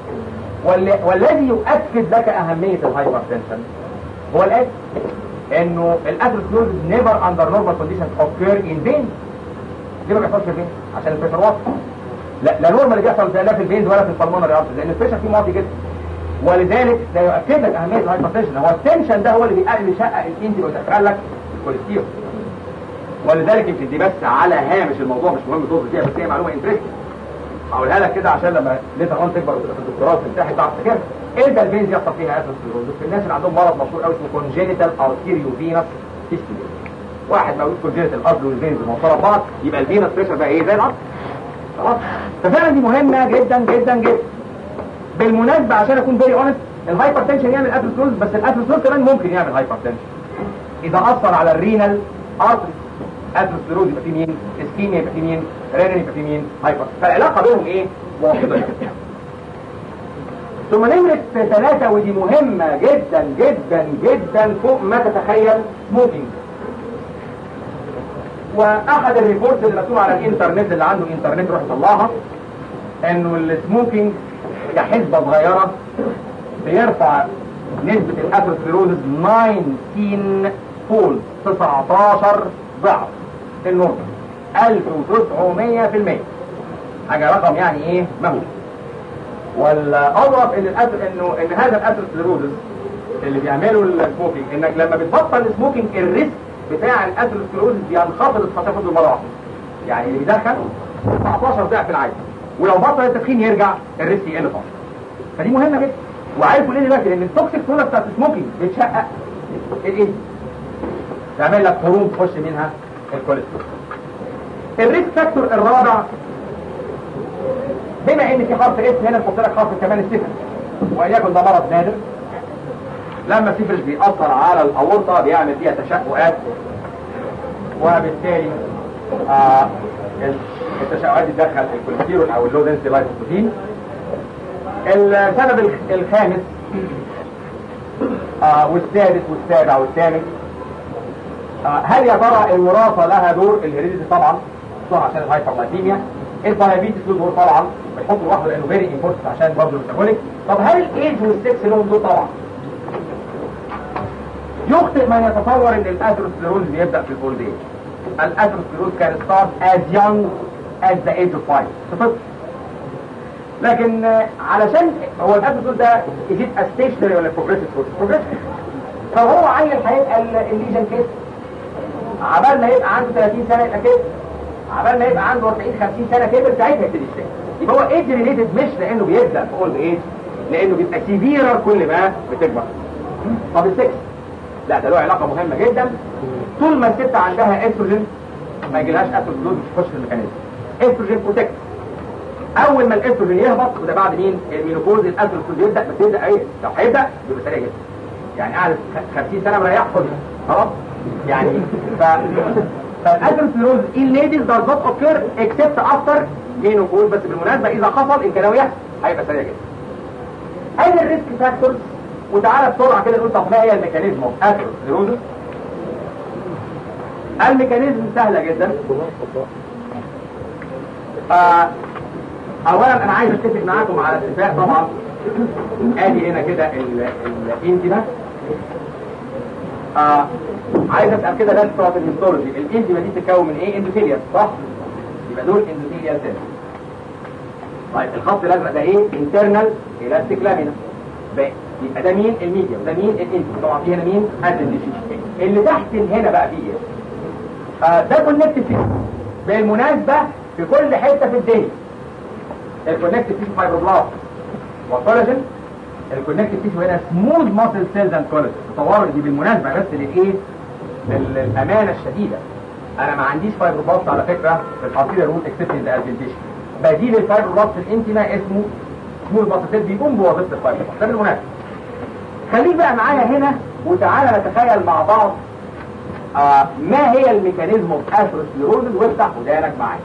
S1: والذي يؤكد لك اهميه الهايبر تنشن هو الآن انه الاثيروسكليروز نيفر اندر نورمال كونديشن اوكير ان فين ليه ما بيحصلش في الفين عشان البريشر واطي لا لا نورمال اللي بيحصل لا في الفينز ولا في البلمونري ارتري لان البريشر فيه واطي جدا ولذلك ده يؤكد لك اهميه الهايبرتنشن هو التنشن ده هو اللي بيقلل يشقق الانتي ويدخل لك الكوليسترول ولذلك يمكن دي بس على هامش الموضوع مش مهم توصل فيها بس هي معلومه انترست هقولها لك كده عشان لما ليتر اون تكبر وتبقى في الدكتوراه وتمتحن تعرف تفتكرها امتى الفينز يحصل فيها اثيروسكليروز في الناس اللي عندهم مرض مشهور قوي اسمه كونجينيتال ارتيريو فينس فيستيول واحد مولود كونجينيتال الارض والفينز موصله ببعض يبقى الفينس بريشر بقى ايه زي الارض خلاص ففعلا دي مهمه جدا جدا جدا بالمناسبه عشان اكون فيري اونست الهايبر تنشن يعمل اثيروسكليروز بس الاثيروسكليروز كمان ممكن يعمل هايبر تنشن اذا اثر على الرينال ارتري اثيروسكليروز يبقى في مين اسكيميا يبقى في مين رينال يبقى في مين هايبر فالعلاقه بينهم ايه واضحه ثم نمرة ثلاثة ودي مهمة جدا جدا جدا فوق ما تتخيل سموكينج واحد الريبورتس اللي مكتوب على الانترنت اللي عنده انترنت روح يطلعها انه السموكينج كحسبة صغيرة بيرفع نسبة الاثيروسكليروزز 19 فول 19 ضعف النورمال 1900% حاجة رقم يعني ايه مهول والاضرب ان الأثر انه ان هذا الاثيروسكليروزز اللي بيعملوا السموكينج انك لما بتبطل السموكينج الريسك بتاع الاثيروسكليروزز بينخفض التخفض مره واحده يعني اللي بيدخن 19 ضعف العادي ولو بطل التدخين يرجع الريسك يقل خالص فدي مهمه جدا وعارفوا ليه دلوقتي لان التوكسيك برودكت بتاعت السموكينج بتشقق الايه تعمل لك خروج تخش منها الكوليسترول الريسك فاكتور الرابع بما ان في حرف اس هنا نحط لك حرف كمان السفر وليكن ده مرض نادر لما السفر بيأثر على الاورطه بيعمل فيها تشققات وبالتالي آه التشققات دي تدخل الكوليسترول او اللو دنسي لايكوبروتين السبب الخامس آه والسادس والسابع والثامن آه هل يا ترى الوراثه لها دور الهيريديتي طبعا خصوصا عشان الهايبرلايتيميا الدايابيتس له دور طبعا بنحط لوحده لانه فيري امبورتنت عشان برضه الميتابوليك طب هل الايج والسكس لهم دور طبعا يخطئ من يتصور ان الاثيروسكليروز بيبدا في الاولد ايج الاثيروسكليروز كان ستارت از يونج از ذا ايج اوف 5 طفل لكن علشان هو الاثيروسكليروز ده يزيد ستيشنري ولا بروجريسيف بروجريسيف فهو عيل هيبقى الليجن كيس عبال ما يبقى عنده 30 سنه يبقى كده عبال ما يبقى عنده 40 50 سنه كبر ساعتها يبتدي يشتغل يبقى هو ايج ريليتد مش لانه بيبدا في اولد ايج لانه بيبقى سيفيرر كل ما بتكبر طب السكس لا ده له علاقه مهمه جدا طول ما الست عندها استروجين ما يجيلهاش استروجين مش يخش في الميكانيزم استروجين بروتكت اول ما الاستروجين يهبط وده بعد مين المينوبوز الاستروجين يبدا بس يبدا ايه لو هيبدا بيبقى سريع جدا يعني قاعد 50 سنه مريح خد خلاص يعني ف فالاتروسكليروز in ladies does not occur except after menopause بس بالمناسبة إذا حصل إن كان يحصل هيبقى سريع جدا. أين الريسك فاكتورز؟ وتعالى بسرعة كده نقول طب ما هي الميكانيزم اوف اثيروسكليروز؟ الميكانيزم سهلة جدا. آه أولا أنا عايز أتفق معاكم على اتفاق طبعا ادي هنا كده الانتما آه عايز اسال كده ناس بتوع الهيستولوجي الانتما دي تتكون من ايه اندوثيليا صح يبقى دول اندوثيليا سيل طيب الخط الازرق ده ايه انترنال الاستيك لامينا يبقى ده مين الميديا وده مين الانتما طبعا في هنا مين ادنتيشن اللي تحت هنا بقى فيه ايه آه ده كونكتيف بالمناسبه في كل حته في الدنيا الكونكتيف تيشو فايبروبلاست والكولاجين الكونكتيف تيشو هنا سموث ماسل سيلز اند كولاجين تصوروا دي بالمناسبه بس للايه للامانه الشديده انا ما عنديش فايبروبلاست على فكره في الارتيريال روت اكسبت ذا ادفنتيشن بديل الفايبروبلاست في الانتما اسمه سموث ماسل سيل بيقوم بوظيفه الفايبروبلاست ده بالمناسبه خليك بقى معايا هنا وتعالى نتخيل مع بعض آه ما هي الميكانيزم اوف اثيروسكليروزز وافتح ودانك معايا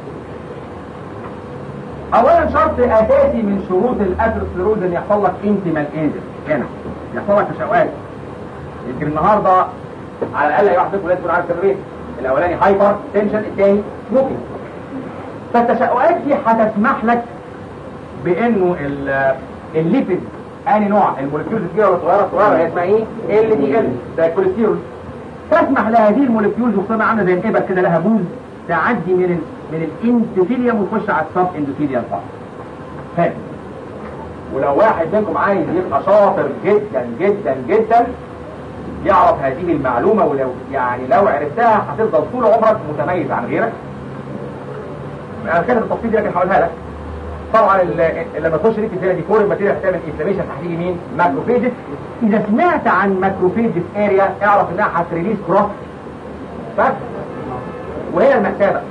S1: اولا شرط اساسي من شروط الاثيروسكليروز ان يحصل لك انتيمال ايجنت هنا يحصل لك تشوهات يمكن النهارده على الاقل اي واحد منكم لازم يكون عارف سببين الاولاني هايبر تنشن الثاني سموكينج فالتشققات دي هتسمح لك بانه الليبيد اني نوع المولكيولز الكبيره والصغيره الصغيره هي اسمها ايه؟ ال دي ال ده الكوليسترول تسمح لهذه المولكيولز وخصوصا عامله زي الابر كده لها بوز تعدي من ال من الاندوثيليوم وتخش على السب اندوثيليوم فاهم ولو واحد منكم عايز يبقى شاطر جدا جدا جدا يعرف هذه المعلومة ولو يعني لو عرفتها هتفضل طول عمرك متميز عن غيرك انا كاتب التفصيل دي لكن هقولها لك طبعا ال- لما تخش ليك الفيلا دي فور الماتيريال هتعمل انفلاميشن هتيجي مين؟ ماكروفيجز اذا سمعت عن ماكروفيجز اريا اعرف انها هتريليز كروس بس وهي المكتبه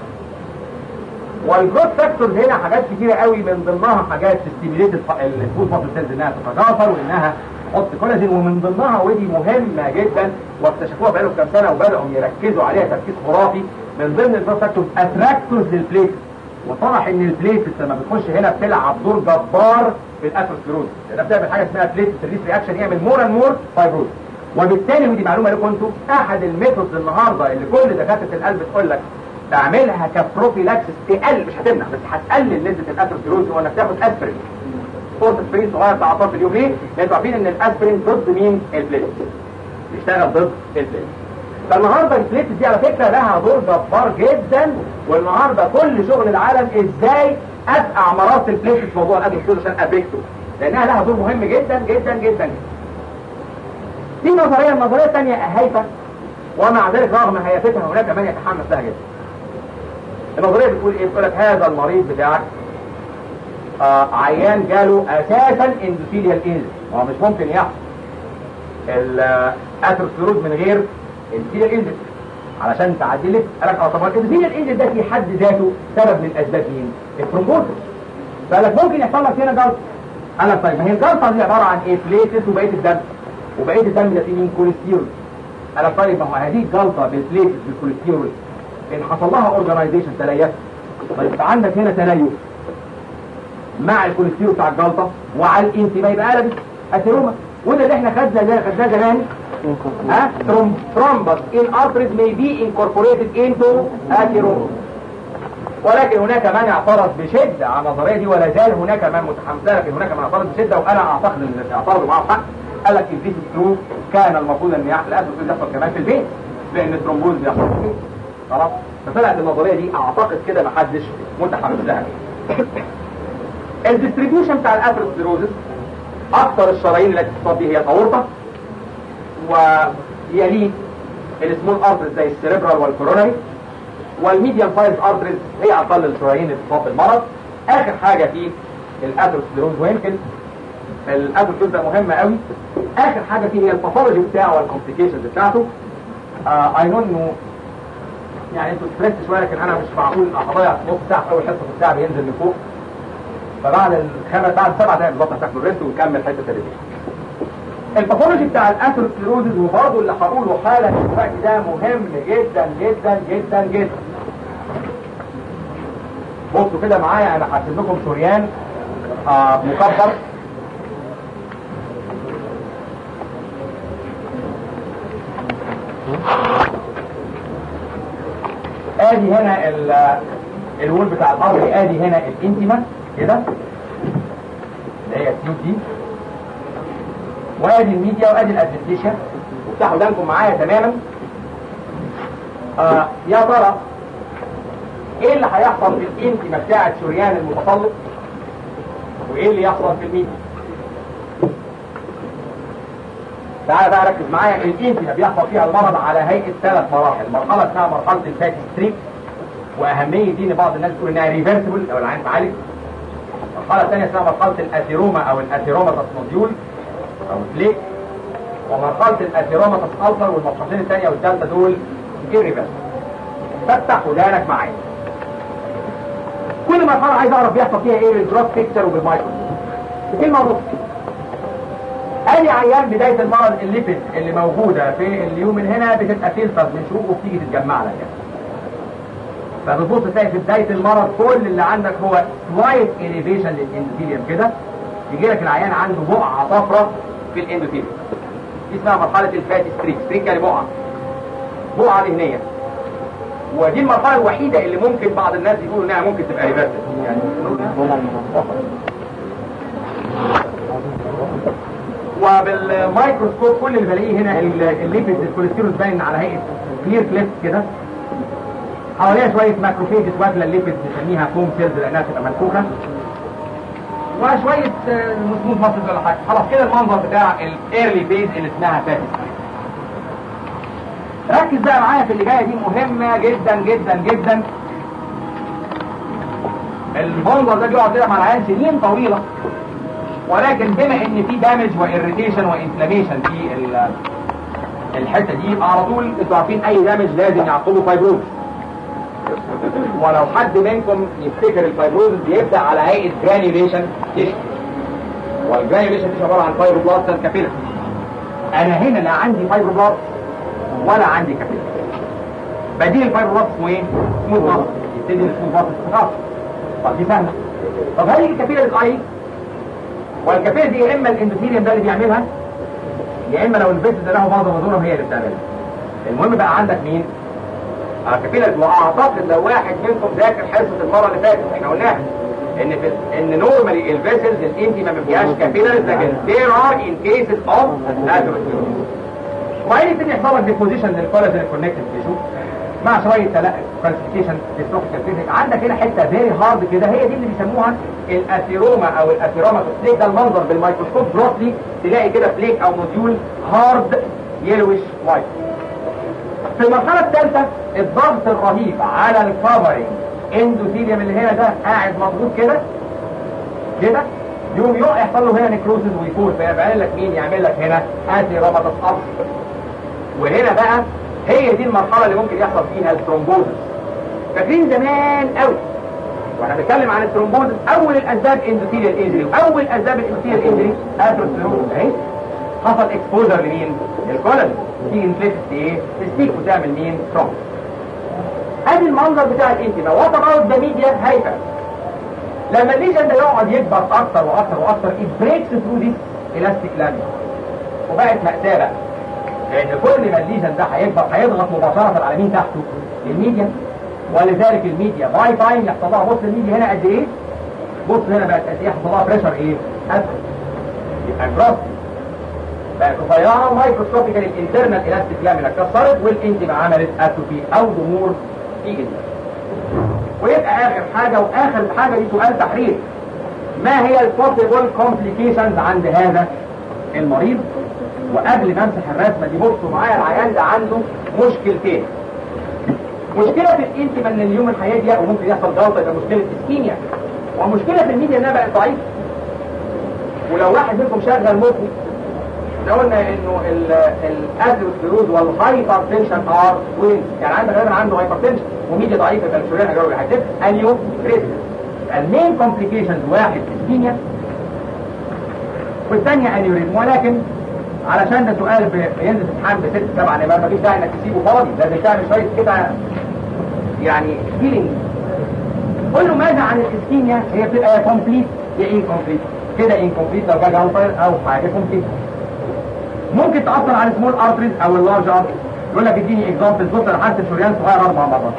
S1: والجروث فاكتورز هنا حاجات كتيره قوي من ضمنها حاجات تستيميليت الفود فاضل سيلز انها تتجافر وانها تحط كولاجين ومن ضمنها ودي مهمه جدا واكتشفوها بقالهم كام سنه وبداوا يركزوا عليها تركيز خرافي من ضمن الجروث فاكتورز اتراكتورز للبليت وطرح ان البليت لما بتخش هنا بتلعب دور جبار في الاثروسكلروز لانها بتعمل حاجه اسمها بليت ريليس رياكشن يعمل مور اند مور فايبروز وبالتالي ودي معلومه لكم انتم احد الميثودز النهارده اللي كل دكاتره القلب تقول لك تعملها كبروفيلاكسس تقل مش هتمنع بس هتقلل نسبه الاثروسكلروز هو انك تاخد اسبرين قرص اسبرين صغير بتاع في اليوم ليه؟ لان انتوا عارفين ان الاسبرين ضد مين؟ البليت بيشتغل ضد البليت فالنهارده البليت دي على فكره لها دور جبار جدا والنهارده كل شغل العالم ازاي افقع مرات البليت في موضوع الاثروسكلروز عشان ابيكته لانها لها دور مهم جدا جدا جدا دي نظريه النظريه الثانيه هايفه ومع ذلك رغم هيافتها هناك من يتحمس لها جدا النظريه بتقول ايه بتقول لك هذا المريض بتاعك آه عيان جاله اساسا اندوثيليال انزل هو مش ممكن يحصل الاثروسكلروز من غير اندوثيليال انزل علشان تعدلت قال لك اه طب الاندوثيليال انزل ده في حد ذاته سبب من اسباب مين؟ الثرومبوزس فقال لك ممكن يحصل لك هنا جلطه قال لك طيب ما هي الجلطه دي عباره عن ايه؟ بليتس وبقيه الدم وبقيه الدم ده فيه مين؟ كوليسترول قال لك طيب ما هو هذه الجلطه بالبليتس بالكوليسترول ان حصل لها اورجنايزيشن تليف طيب عندك هنا تليف مع الكوليسترول بتاع الجلطه وعلى الانتباه يبقى قلبت اثيروما وده اللي احنا خدنا زي خدناه زمان ها ثرومبس ان ارتريز may be incorporated into اثيروما ولكن هناك من اعترض بشده على النظريه دي ولا زال هناك من متحمس لها لكن هناك من اعترض بشده وانا اعتقد ان اللي اعترضوا معاه حق قال لك الفيس ترو كان المفروض ان يحصل يحصل كمان في البيت لان الترومبوز بيحصل في البيت خلاص فطلعت النظريه دي اعتقد كده ما حدش متحمس لها الديستريبيوشن بتاع الاثروسكليروزس اكثر الشرايين التي تصاب بها هي الاورطه ويليه السمول ارترز زي السيريبرال والكورونري والميديال سايز ارترز هي اقل الشرايين اللي تصاب بالمرض اخر حاجه في الاثروسكليروز ويمكن الاثروسكليروز ده مهم قوي اخر حاجه فيه هي الباثولوجي بتاعه والكومبليكيشنز بتاعته اي نو انه يعني انتوا ستريس شويه لكن انا مش معقول هضيع نص ساعه في اول حصه في الساعه بينزل من فوق فبعد الخمس بعد سبع دقائق بالظبط هتاكلوا ريست ونكمل حته الريست الباثولوجي بتاع الاثروسكليروزز وبرضه اللي هقوله حالا دلوقتي ده مهم جدا جدا جدا جدا بصوا كده معايا انا هرسم لكم شريان آه مكبر ادي هنا ال- الوول بتاع الارض ادي هنا الانتيما كده اللي هي التيوب دي وادي الميديا وادي الادفنتيشن وافتحوا ودانكم معايا تماما آه يا ترى ايه اللي هيحصل في الانتيما بتاعت شريان المتسلط وايه اللي يحصل في الميديا تعالى بقى ركز معايا الانتيما بيحصل فيها المرض على هيئه ثلاث مراحل مرحله اسمها مرحله الفاتي ستريك واهميه دي ان بعض الناس تقول انها ريفرسبل لو العين اتعالج المرحله الثانيه اسمها مرحله الاثيروما او الاثيروماتس نوديول او فليك ومرحله الاثيروماتس الفر والمرحلتين الثانيه والثالثه دول irreversible فتح ودانك معايا كل مرحله عايز اعرف بيحصل فيها ايه بالجروس بيكتشر وبالمايكرو بكلمه ونص ادي عيان بدايه المرض الليبيد اللي موجوده في اليومن هنا بتبقى فلتر من شروق وبتيجي تتجمع لك يعني. فبتبص تلاقي في بدايه المرض كل اللي عندك هو سلايت اليفيشن للاندوثيليوم كده يجي لك العيان عنده بقعه صفراء في الاندوثيليوم دي اسمها مرحله الفاتي ستريك ستريك يعني بقعه بقعه دهنيه ودي المرحله الوحيده اللي ممكن بعض الناس يقولوا انها ممكن تبقى ريفرسل يعني وبالميكروسكوب كل اللي بلاقيه هنا الليبيد الكوليسترول باين على هيئه كلير كليفت كده حواليها شويه ماكروفيجز واكله الليبيد بنسميها فوم سيلز لانها تبقى منفوخه وشويه سموث ماسلز ولا حاجه خلاص كده المنظر بتاع الايرلي فيز اللي اسمها فاتس ركز بقى معايا في اللي جايه دي مهمه جدا جدا جدا المنظر ده بيقعد كده مع العيان سنين طويله ولكن بما ان في دامج واريتيشن وانفلاميشن في ال- الحته دي على طول انتوا عارفين اي دامج لازم يعقبه فايبروز ولو حد منكم يفتكر الفايبروز بيبدا على هيئه جرانيوليشن تيشو والجرانيوليشن تيشو عباره عن فايبروبلاست كابيلر انا هنا لا عندي فايبروبلاست ولا عندي كابيلر بديل الفايبروبلاست اسمه ايه؟ سموث ماسل يبتدي السموث ماسل خلاص طب دي سهله طب هل الكابيلر ضعيف والكابيلر دي يا اما الاندوثيليوم ده اللي بيعملها يا اما لو الفيس ده له بعض الغدورة هي اللي بتعملها المهم بقى عندك مين كابيلر واعتقد لو واحد منكم ذاكر حصه المره اللي فاتت احنا قلناها ان في ان نورمالي الفيسلز الانتيما ما فيهاش كابيلرز لكن there are in cases of atherosclerosis وبعدين يبتدي يحصل لك ديبوزيشن للكولاجين الكونكتد تيشو مع شويه كالسيفيكيشن ديستروفيك عندك هنا حته فيري هارد كده هي دي اللي بيسموها الاثيروما او الاثيروما تلاقي ده المنظر بالميكروسكوب بروتلي تلاقي كده فليك او نوديول هارد يلوش وايت في المرحله الثالثه الضغط الرهيب على الكفرنج اندوثيليوم اللي هنا ده قاعد مضغوط كده كده يقوم يقع يحصل له هنا نيكروزز ويفوت فيعمل لك مين يعمل لك هنا اثيروما تصقص وهنا بقى هي دي المرحلة اللي ممكن يحصل فيها الثرومبوزس فاكرين زمان قوي واحنا بنتكلم عن الثرومبوزس اول الاسباب اندوثيليال انجري واول اسباب الاندوثيليال انجري اثيروسكليروز اهي حصل اكسبوجر لمين؟ للكولاجين تيجي انفليكت ايه؟ تستيك وتعمل مين؟ ثرومب ادي المنظر بتاع الانتما وات اباوت ذا ميديا هايبر لما الليجن ده يقعد يكبر اكتر واكتر واكتر it breaks through this elastic lamina وبقت مأساة بقى لان كل ما الليجن ده هيكبر هيضغط مباشرة على مين تحته الميديا ولذلك الميديا باي تايم يحصل لها بص الميديا هنا قد ايه بص هنا بقت قد ايه يحصل لها بريشر ايه ادخل يبقى جراس بقت رفيعه مايكروسكوبيكال الانترنال الاستيك لامينا اتكسرت والانتما عملت اتروفي او ضمور في الجسم ويبقى اخر حاجه واخر حاجه دي سؤال تحرير ما هي البوسيبل كومبليكيشنز عند هذا المريض وقبل ما امسح الرسمه دي بصوا معايا العيان ده عنده مشكلتين مشكله في الانتما ان اليوم هيضيق وممكن يحصل جلطه يبقى مشكله اسكيميا ومشكله في الميديا انها بقت ضعيفه ولو واحد منكم شغل مخه احنا قلنا انه الاثيروسكليروز والهايبر تنشن ار وين يعني عندك غالبا عنده هايبر تنشن وميديا ضعيفه يبقى الشريان هيجرب يحدد انيو بريسس المين كومبليكيشنز واحد اسكيميا والثانيه انيوريزم ولكن علشان ده سؤال ب- بينزل في امتحان بست سبع نمر مفيش داعي انك تسيبه فاضي لازم تعمل شويه كده يعني فيلينج قول له ماذا عن الاسكيميا هي بتبقى يا كومبليت يا انكومبليت كده انكومبليت لو جه جلطه او حاجه كومبليت ممكن تاثر على السمول ارتريز او اللارج ارتريز يقول لك اديني اكزامبل بص انا حاسس شريان صغير اربع مرات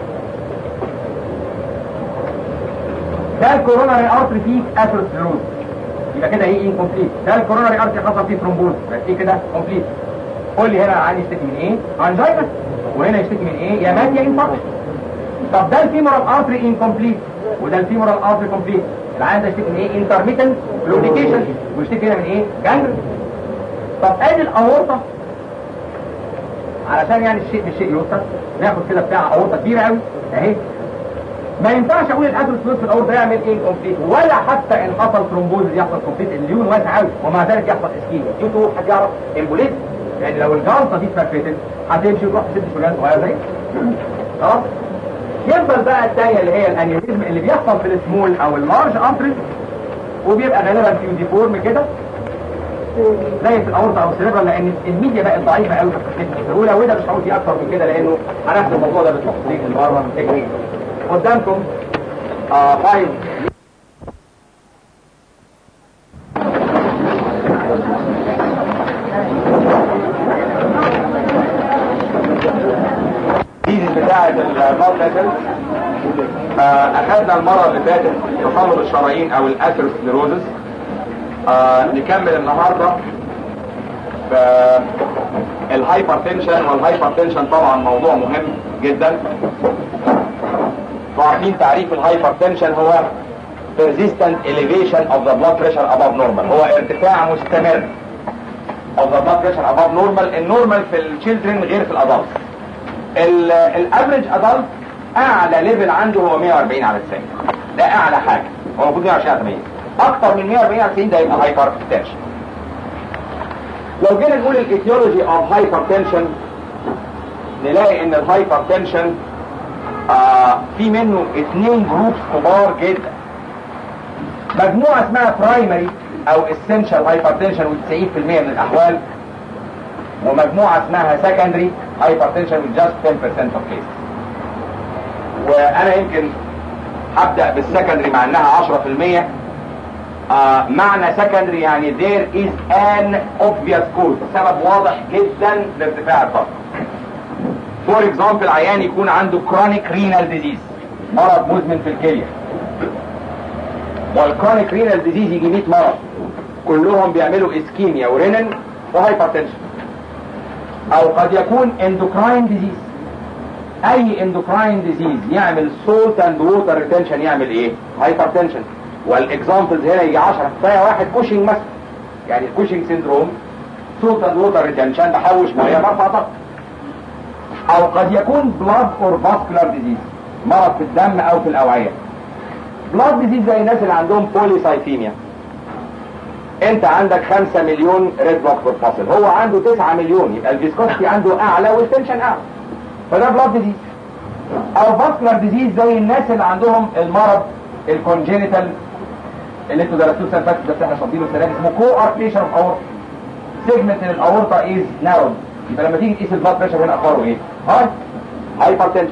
S1: ده الكوروناري ارتري فيه اثيروسكليروز يبقى كده ايه انكومبليت ده الكوروناري ارتري حصل فيه ثرومبوز يبقى ايه كده كومبليت قول لي هنا عن يشتكي من ايه انجينا وهنا يشتكي من ايه يا مات يا انفكشن طب ده الفيمورال ارتري انكومبليت وده الفيمورال ارتري كومبليت العيان ده يشتكي من ايه انترميتنت لوديكيشن ويشتكي هنا من ايه جانجرين طب ادي الاورطه علشان يعني الشيء بالشيء يوصل ناخد كده بتاع اورطه كبيره قوي اهي ما ينفعش اقول الاثيروسكليروز في الاورطه يعمل انكومبليت ولا حتى ان حصل ثرومبوز يحصل كومبليت الليون واسع قوي ومع ذلك يحصل اسكيميا انتوا حد يعرف امبوليزم يعني لو الجلطه دي اتفرفتت هتمشي وتروح تسد شريان صغير زي خلاص يفضل بقى الثانيه اللي هي الانيوريزم اللي بيحصل في السمول او اللارج ارتري وبيبقى غالبا فيوزيفورم كده زي في الاورطه او السيربرا لان الميديا بقت ضعيفه قوي في التكنيك الاولى وده مش هقول فيه اكتر من كده لانه هناخد الموضوع ده بالتفصيل المره الجايه قدامكم آه فايل دي بتاعه المالتيبل اخذنا المره اللي فاتت تصلب الشرايين او الاثيروسكليروزس آه نكمل النهارده الهايبرتنشن والهايبرتنشن طبعا موضوع مهم جدا عارفين تعريف الهايبرتنشن هو persistent elevation of the blood pressure above normal هو ارتفاع مستمر of the blood pressure above normal النورمال في الشيلدرن غير في الادلت الافريج ادلت اعلى ليفل عنده هو 140 على 90 ده اعلى حاجه هو المفروض 120 على 80 اكتر من 140 على 90 ده يبقى هايبر تنشن لو جينا نقول الايتيولوجي اوف هايبر تنشن نلاقي ان الهايبر تنشن آه في منه اثنين جروبس كبار جدا مجموعة اسمها برايمري او اسينشال هايبرتنشن و90% من الاحوال ومجموعة اسمها سكندري هايبرتنشن with just 10% of cases وانا يمكن هبدأ بالسكندري مع انها 10% آه معنى سكندري يعني there is an obvious cause سبب واضح جدا لارتفاع الضغط فور اكزامبل عيان يكون عنده chronic renal disease مرض مزمن في الكليه والكرونيك رينال ديزيز يجي 100 مرض كلهم بيعملوا اسكيميا ورينين وهايبرتنشن او قد يكون اندوكراين ديزيز اي اندوكراين ديزيز يعمل سولت اند ووتر ريتنشن يعمل ايه هايبرتنشن والاكزامبلز هنا يجي 10 كفايه واحد كوشنج مثلا يعني الكوشنج سيندروم سولت اند ووتر ريتنشن بحوش ميه برفع ضغط او قد يكون بلاد اور فاسكولار ديزيز مرض في الدم او في الاوعيه بلاد ديزيز زي الناس اللي عندهم بوليسايثيميا انت عندك 5 مليون ريد بلاد كورباسل هو عنده 9 مليون يبقى الفيسكوستي عنده اعلى والتنشن اعلى فده بلاد ديزيز او فاسكولار ديزيز زي الناس اللي عندهم المرض الكونجينيتال اللي انتوا درستوه السنه اللي فاتت بس احنا شاطرين السنه دي اسمه كو ارتيشن اوف اورتا سيجمنت الاورتا از نارود يبقى لما تيجي تقيس البلاد بريشر هنا اخباره ايه؟ هاي هايبرتنشن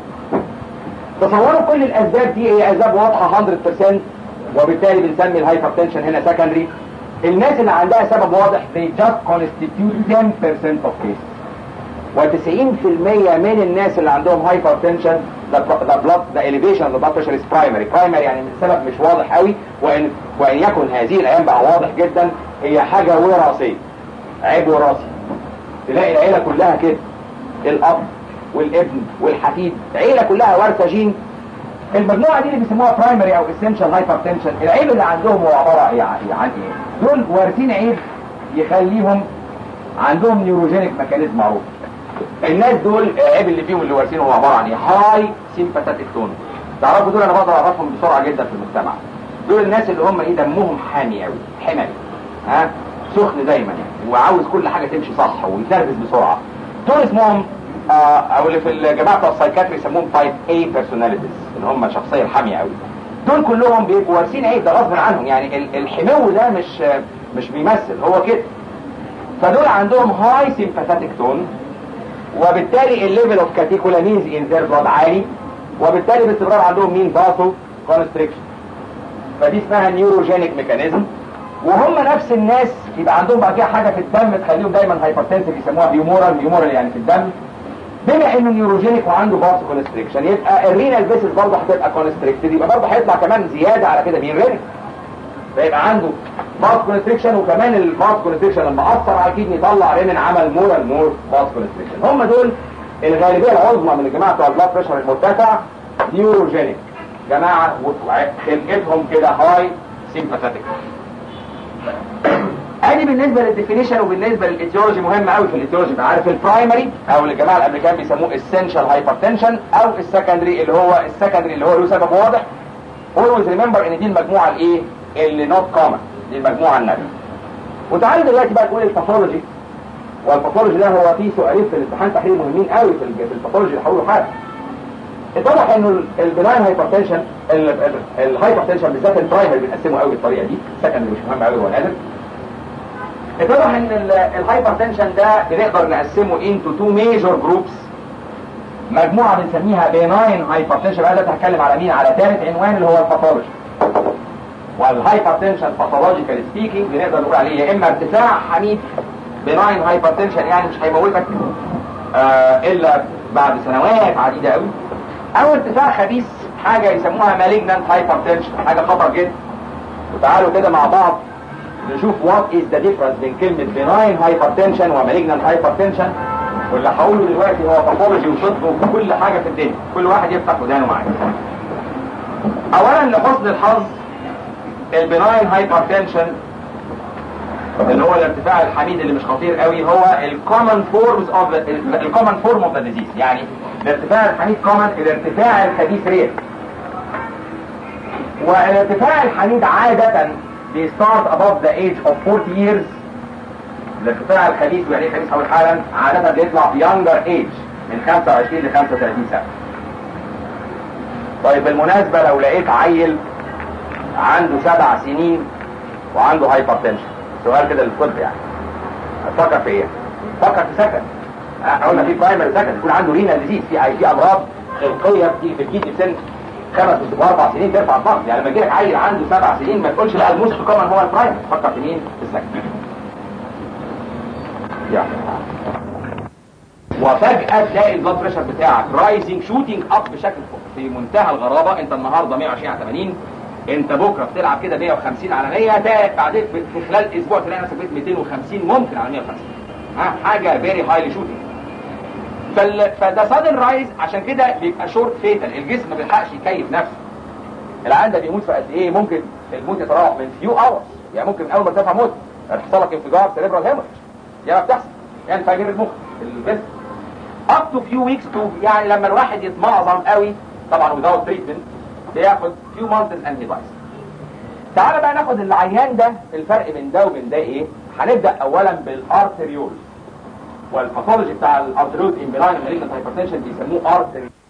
S1: تصوروا كل الاسباب دي هي اسباب واضحه 100% وبالتالي بنسمي الهايبرتنشن هنا سكندري الناس اللي عندها سبب واضح they just constitute 10% of cases و90% من الناس اللي عندهم هايبرتنشن the blood the elevation of the blood pressure is primary primary يعني السبب مش واضح قوي وان وان يكن هذه الايام بقى واضح جدا هي حاجه وراثيه عيب وراثي تلاقي العيله كلها كده الاب والابن والحفيد عيله كلها وارثه جين المجموعه دي اللي بيسموها برايمري او اسينشال هايبرتنشن العيب اللي عندهم هو عباره عن ايه دول وارثين عيب يخليهم عندهم نيوروجينيك ميكانيزم معروف الناس دول العيب اللي فيهم اللي وارثينه هو عباره عن ايه هاي سيمباثيك تون تعرفوا دول انا بقدر اعرفهم بسرعه جدا في المجتمع دول الناس اللي هم ايه دمهم حامي قوي حمل ها سخن دايما يعني وعاوز كل حاجه تمشي صح ويتنرفز بسرعه دول اسمهم آه او اللي في الجماعه بتوع السايكاتري يسموهم تايب اي بيرسوناليتيز اللي هم الشخصيه الحاميه قوي دول كلهم بيبقوا وارثين عيب ده غصب عنهم يعني الحمو ده مش مش بيمثل هو كده فدول عندهم هاي سيمباثيك تون وبالتالي الليفل اوف كاتيكولامينز ان ذير بلاد عالي وبالتالي باستمرار عندهم مين باسو كونستريكشن فدي اسمها نيوروجينيك ميكانيزم وهم نفس الناس يبقى عندهم بعد كده حاجه في الدم تخليهم دايما هايبرتنسيف يسموها هيومورال هيومورال يعني في الدم بما انه نيوروجينيك وعنده بارس كونستريكشن يبقى الرينال فيسز برضه هتبقى كونستريكتد يبقى برضه هيطلع كمان زياده على كده مين رينال فيبقى عنده بارس كونستريكشن وكمان البارس كونستريكشن لما اثر على الكدني طلع رينين عمل مورال مور بارس كونستريكشن هم دول الغالبيه العظمى من الجماعه بتوع البلاد بريشر المرتفع نيوروجينيك جماعه خلقتهم كده هاي سيمباثيك ادي بالنسبه للديفينيشن وبالنسبه للايتيولوجي مهم قوي في الايتيولوجي عارف البرايمري او اللي الجماعه الامريكان بيسموه اسينشال هايبرتنشن او السكندري اللي هو السكندري اللي هو له سبب واضح always remember ان دي المجموعه الايه اللي نوت كومن دي المجموعه النادره وتعالوا دلوقتي بقى نقول الباثولوجي والباثولوجي ده هو فيه سؤالين في الامتحان تحليل مهمين قوي في الباثولوجي اللي هقوله حاجه اتضح انه البناين هايبرتنشن الهايبرتنشن بالذات البرايمري بنقسمه قوي بالطريقه دي السكندري مش مهم قوي هو نادر اتضح ان الهايبرتنشن ده بنقدر نقسمه into two major groups مجموعة بنسميها بيناين هايبرتنشن انا هتكلم على مين على ثالث عنوان اللي هو الباثولوجي والهايبرتنشن باثولوجيكال سبيكينج بنقدر نقول عليه يا اما ارتفاع حميد بيناين هايبرتنشن يعني مش هيموتك آه الا بعد سنوات عديدة قوي او ارتفاع خبيث حاجة يسموها malignant hypertension حاجة خطر جدا وتعالوا كده مع بعض نشوف what is the difference بين كلمة benign hypertension و malignant hypertension واللي هقوله دلوقتي هو باثولوجي وطب وكل حاجة في الدنيا كل واحد يفتح ودانه معايا اولا لحسن الحظ البناين هايبرتنشن اللي هو الارتفاع الحميد اللي مش خطير قوي هو الكومن فورمز اوف الكومن فورم اوف ذا ديزيز يعني الارتفاع الحميد كومن الارتفاع الخبيث رير والارتفاع الحميد عادة بيستارت above the age of 40 years الارتفاع الخبيث يعني ايه خبيث اول حالا عادة بيطلع في younger age من 25 ل 35 سنة طيب بالمناسبة لو لقيت عيل عنده سبع سنين وعنده هايبرتنشن سؤال كده للطب يعني هتفكر في ايه؟ فكر في سكن احنا قلنا في برايمري سكن يكون عنده رينا ديزيز في في امراض خلقيه بتيجي في الجيل في سن خمس واربع سنين ترفع الضغط يعني لما يجي لك عيل عنده سبع سنين ما تقولش بقى الموست كومن هو البرايمري فكر في مين؟ في السكن يعني وفجأة تلاقي البلاد بريشر بتاعك رايزنج شوتنج اب بشكل في منتهى الغرابة انت النهاردة 120 على 80 انت بكرة بتلعب كده 150 على 100 ده بعدين في خلال اسبوع تلاقي نفسك بقيت 250 ممكن على 150 ها حاجة فيري هايلي شوتنج فال... فده سادن رايز عشان كده بيبقى شورت فيتال الجسم ما بيلحقش يكيف نفسه العيان ده بيموت في قد ايه ممكن الموت يتراوح من فيو اورز يعني ممكن من اول ما ترفع موت يحصل لك انفجار سيريبرال هيموريج يا ما بتحصل يعني فجر المخ الجسم up to few weeks to يعني لما الواحد يتمعظم قوي طبعا without treatment بياخد few months and he dies تعال بقى ناخد العيان ده الفرق بين ده وبين ده ايه هنبدا اولا بالارتريول والباثولوجي بتاع الارتريول امبلاين مالجنت هايبرتنشن بيسموه ارتريول